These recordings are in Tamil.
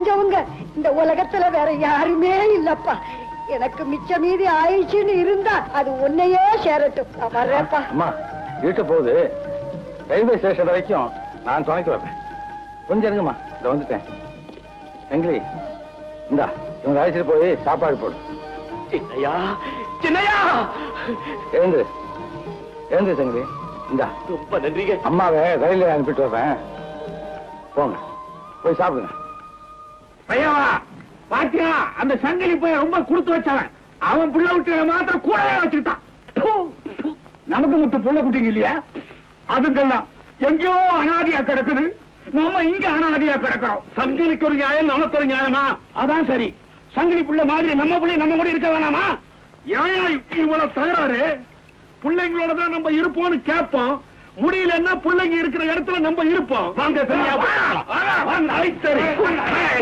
தெரிஞ்சவங்க இந்த உலகத்துல வேற யாருமே இல்லப்பா எனக்கு மிச்ச மீதி ஆயிடுச்சுன்னு இருந்தா அது உன்னையே சேரட்டும் நான் வர்றேன்ப்பா அம்மா இருட்ட போகுது ரயில்வே ஸ்டேஷன் வரைக்கும் நான் துணைக்கு வைப்பேன் கொஞ்சம் இருங்கம்மா இதை வந்துட்டேன் எங்கிலி இந்தா இவங்க அழைச்சிட்டு போய் சாப்பாடு போடு சின்னையா சின்னையா எழுந்து எழுந்து சங்கிலி இந்தா ரொம்ப நன்றிங்க அம்மாவை ரயில்ல அனுப்பிட்டு வரேன் போங்க போய் சாப்பிடுங்க பையவா பாத்தியா அந்த சங்கிலி போய் ரொம்ப கொடுத்து வச்சவன் அவன் புள்ள விட்டு மாத்திரம் கூடவே வச்சுக்கிட்டான் ப்பு, ப்பு. நமக்கு மட்டும் புள்ள குட்டிங்க இல்லையா அதுக்கெல்லாம் எங்கேயோ அனாதியா கிடக்குது நம்ம இங்க அனாதியா கிடக்கிறோம் சங்கிலிக்கு ஒரு நியாயம் நமக்கு ஒரு நியாயமா அதான் சரி சங்கிலி புள்ள மாதிரி நம்ம புள்ளை நம்ம கூட இருக்க வேணாமா ஏன் இவ்வளவு தகராறு பிள்ளைங்களோட தான் நம்ம இருப்போம்னு கேட்போம் முடியலன்னா பிள்ளைங்க இருக்கிற இடத்துல நம்ம இருப்போம் வாங்க சரியா வாங்க ஐ, சரி ஐ.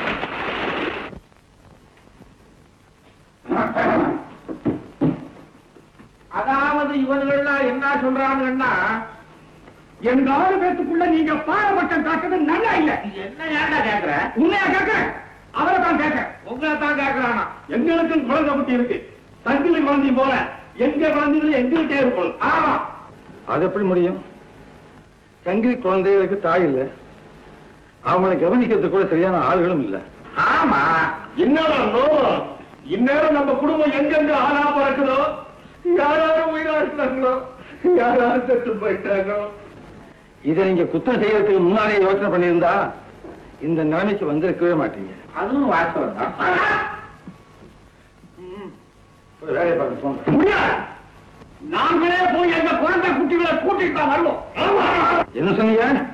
அதாவது இவர்கள்லாம் என்ன சொல்றாங்கன்னா எங்க ஆறு பேத்துக்குள்ள நீங்க பாரபட்சம் காட்டுறது நல்லா இல்ல என்ன ஏன்டா கேக்குற உண்மையா கேக்குற அவரை தான் கேட்க உங்களை தான் கேட்கறானா எங்களுக்கும் குழந்தை குட்டி இருக்கு தங்கிலி குழந்தை போல எங்க குழந்தைகளும் எங்கள்கிட்டே இருக்கும் ஆமா அது எப்படி முடியும் சங்கிலி குழந்தைகளுக்கு தாய் இல்லை அவங்களை கவனிக்கிறதுக்கு கூட சரியான ஆளுகளும் இல்லை ஆமா இன்னும் இந்நேரம் நம்ம குடும்பம் எங்கெங்க ஆளா பிறக்குதோ யாராரும் உயிரா இருக்கிறாங்களோ யாராரும் செத்து போயிட்டாங்களோ இதை நீங்க குத்தம் செய்யறதுக்கு முன்னாலே யோசனை பண்ணியிருந்தா இந்த நிலைமைக்கு வந்திருக்கவே மாட்டீங்க அதுவும் வாஸ்தவம் தான் போய் வேலையை பார்க்க போங்க முடியாது நாங்களே போய் எங்க குழந்தை குட்டிகளை கூட்டிட்டு தான் வரணும் என்ன சொன்னீங்க